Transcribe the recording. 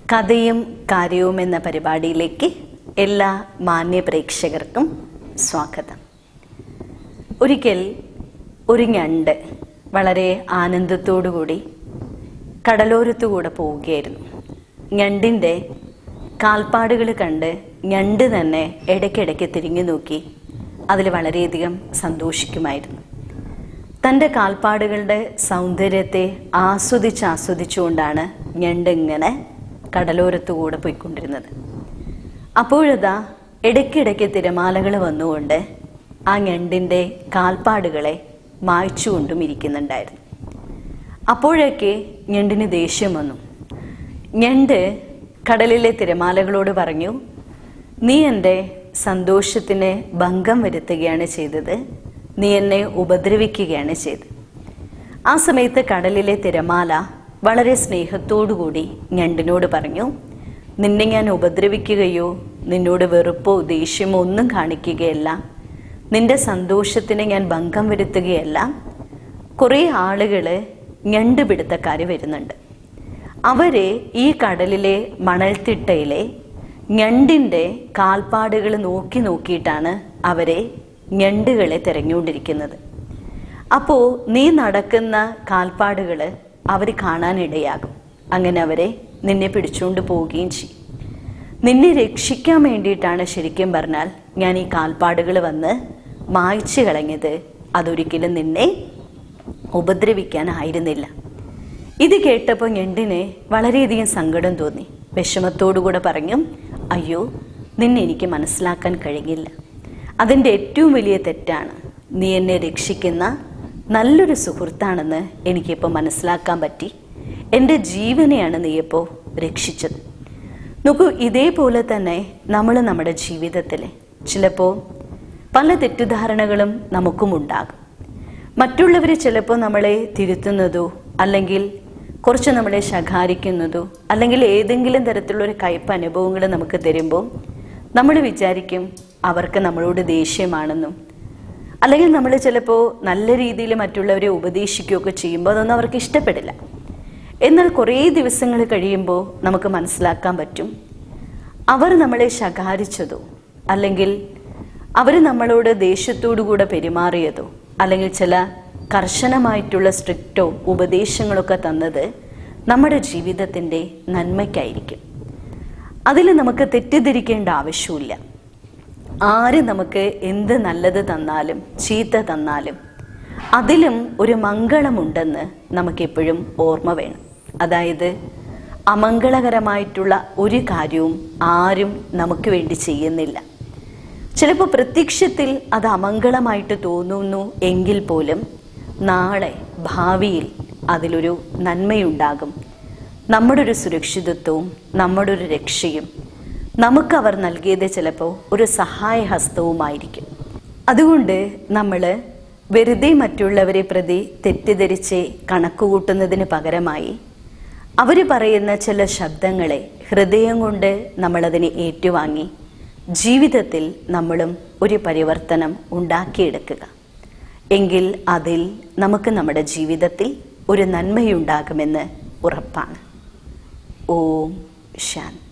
കഥയും കാര്യവും എന്ന പരിപാടിയിലേക്ക് എല്ലാ മാന്യ പ്രേക്ഷകർക്കും സ്വാഗതം ഒരിക്കൽ ഒരു ഞണ്ട് വളരെ ആനന്ദത്തോടുകൂടി കടലോരത്തുകൂടെ പോവുകയായിരുന്നു ഞണ്ടിൻ്റെ കാൽപ്പാടുകൾ കണ്ട് ഞണ്ട് തന്നെ ഇടയ്ക്കിടയ്ക്ക് തിരിഞ്ഞു നോക്കി അതിൽ വളരെയധികം സന്തോഷിക്കുമായിരുന്നു തൻ്റെ കാൽപ്പാടുകളുടെ സൗന്ദര്യത്തെ ആസ്വദിച്ച് ആസ്വദിച്ചുകൊണ്ടാണ് ഞണ്ട് ഇങ്ങനെ കടലോരത്തുകൂടെ പോയിക്കൊണ്ടിരുന്നത് അപ്പോഴതാ ഇടയ്ക്കിടയ്ക്ക് തിരമാലകൾ വന്നുകൊണ്ട് ആ ഞണ്ടിൻ്റെ കാൽപ്പാടുകളെ മായ്ച്ചുകൊണ്ടും ഇരിക്കുന്നുണ്ടായിരുന്നു അപ്പോഴൊക്കെ ഞണ്ടിന് ദേഷ്യം വന്നു ഞണ്ട് കടലിലെ തിരമാലകളോട് പറഞ്ഞു നീ എൻ്റെ സന്തോഷത്തിന് ഭംഗം വരുത്തുകയാണ് ചെയ്തത് നീ എന്നെ ഉപദ്രവിക്കുകയാണ് ചെയ്തത് ആ സമയത്ത് കടലിലെ തിരമാല വളരെ സ്നേഹത്തോടുകൂടി ഞണ്ടിനോട് പറഞ്ഞു നിന്നെ ഞാൻ ഉപദ്രവിക്കുകയോ നിന്നോട് വെറുപ്പോ ദേഷ്യമോ ഒന്നും കാണിക്കുകയല്ല നിന്റെ സന്തോഷത്തിന് ഞാൻ ഭംഗം വരുത്തുകയല്ല കുറേ ആളുകൾ ഞണ്ട് പിടുത്തക്കാർ വരുന്നുണ്ട് അവരെ ഈ കടലിലെ മണൽത്തിട്ടയിലെ ഞണ്ടിൻ്റെ കാൽപ്പാടുകൾ നോക്കി നോക്കിയിട്ടാണ് അവരെ ഞണ്ടുകളെ തിരഞ്ഞുകൊണ്ടിരിക്കുന്നത് അപ്പോൾ നീ നടക്കുന്ന കാൽപ്പാടുകൾ അവർ കാണാനിടയാകും അങ്ങനെ അവരെ നിന്നെ പിടിച്ചുകൊണ്ട് പോവുകയും ചെയ്യും നിന്നെ രക്ഷിക്കാൻ വേണ്ടിയിട്ടാണ് ശരിക്കും പറഞ്ഞാൽ ഞാൻ ഈ കാൽപ്പാടുകൾ വന്ന് മായ്ച്ചു കളഞ്ഞത് അതൊരിക്കലും നിന്നെ ഉപദ്രവിക്കാനായിരുന്നില്ല ഇത് കേട്ടപ്പോൾ ഞണ്ടിന് വളരെയധികം സങ്കടം തോന്നി വിഷമത്തോടുകൂടെ പറഞ്ഞു അയ്യോ നിന്നെ എനിക്ക് മനസ്സിലാക്കാൻ കഴിഞ്ഞില്ല അതിൻ്റെ ഏറ്റവും വലിയ തെറ്റാണ് നീ എന്നെ രക്ഷിക്കുന്ന നല്ലൊരു സുഹൃത്താണെന്ന് എനിക്കിപ്പോൾ മനസ്സിലാക്കാൻ പറ്റി എൻ്റെ ജീവനെയാണ് നീയിപ്പോൾ രക്ഷിച്ചത് നോക്കൂ ഇതേപോലെ തന്നെ നമ്മൾ നമ്മുടെ ജീവിതത്തിൽ ചിലപ്പോൾ പല തെറ്റിദ്ധാരണകളും നമുക്കും ഉണ്ടാകും മറ്റുള്ളവർ ചിലപ്പോൾ നമ്മളെ തിരുത്തുന്നതോ അല്ലെങ്കിൽ കുറച്ച് നമ്മളെ ശകാരിക്കുന്നതോ അല്ലെങ്കിൽ ഏതെങ്കിലും തരത്തിലുള്ള ഒരു കയ്പ് അനുഭവങ്ങൾ നമുക്ക് തരുമ്പോൾ നമ്മൾ വിചാരിക്കും അവർക്ക് നമ്മളോട് ദേഷ്യമാണെന്നും അല്ലെങ്കിൽ നമ്മൾ ചിലപ്പോൾ നല്ല രീതിയിൽ മറ്റുള്ളവരെ ഉപദേശിക്കുകയൊക്കെ ചെയ്യുമ്പോൾ അതൊന്നും അവർക്ക് ഇഷ്ടപ്പെടില്ല എന്നാൽ കുറേ ദിവസങ്ങൾ കഴിയുമ്പോൾ നമുക്ക് മനസ്സിലാക്കാൻ പറ്റും അവർ നമ്മളെ ശകാരിച്ചതോ അല്ലെങ്കിൽ അവർ നമ്മളോട് ദേഷ്യത്തോടു കൂടെ പെരുമാറിയതോ അല്ലെങ്കിൽ ചില കർശനമായിട്ടുള്ള സ്ട്രിക്റ്റോ ഉപദേശങ്ങളൊക്കെ തന്നത് നമ്മുടെ ജീവിതത്തിൻ്റെ നന്മയ്ക്കായിരിക്കും അതിൽ നമുക്ക് തെറ്റിദ്ധരിക്കേണ്ട ആവശ്യമില്ല ആര് നമുക്ക് എന്ത് നല്ലത് തന്നാലും ചീത്ത തന്നാലും അതിലും ഒരു മംഗളമുണ്ടെന്ന് നമുക്കെപ്പോഴും ഓർമ്മ വേണം അതായത് അമംഗളകരമായിട്ടുള്ള ഒരു കാര്യവും ആരും നമുക്ക് വേണ്ടി ചെയ്യുന്നില്ല ചിലപ്പോൾ പ്രത്യക്ഷത്തിൽ അത് അമംഗളമായിട്ട് തോന്നുന്നു എങ്കിൽ പോലും നാളെ ഭാവിയിൽ അതിലൊരു നന്മയുണ്ടാകും നമ്മുടെ ഒരു സുരക്ഷിതത്വവും നമ്മുടെ ഒരു രക്ഷയും നമുക്ക് അവർ നൽകിയത് ചിലപ്പോൾ ഒരു സഹായഹസ്തവുമായിരിക്കും അതുകൊണ്ട് നമ്മൾ വെറുതെ മറ്റുള്ളവരെ പ്രതി തെറ്റിദ്ധരിച്ച് കണക്കുകൂട്ടുന്നതിന് പകരമായി അവർ പറയുന്ന ചില ശബ്ദങ്ങളെ ഹൃദയം കൊണ്ട് നമ്മളതിനെ ഏറ്റുവാങ്ങി ജീവിതത്തിൽ നമ്മളും ഒരു പരിവർത്തനം ഉണ്ടാക്കിയെടുക്കുക എങ്കിൽ അതിൽ നമുക്ക് നമ്മുടെ ജീവിതത്തിൽ ഒരു നന്മയുണ്ടാകുമെന്ന് ഉറപ്പാണ് ഓം ശാന്തി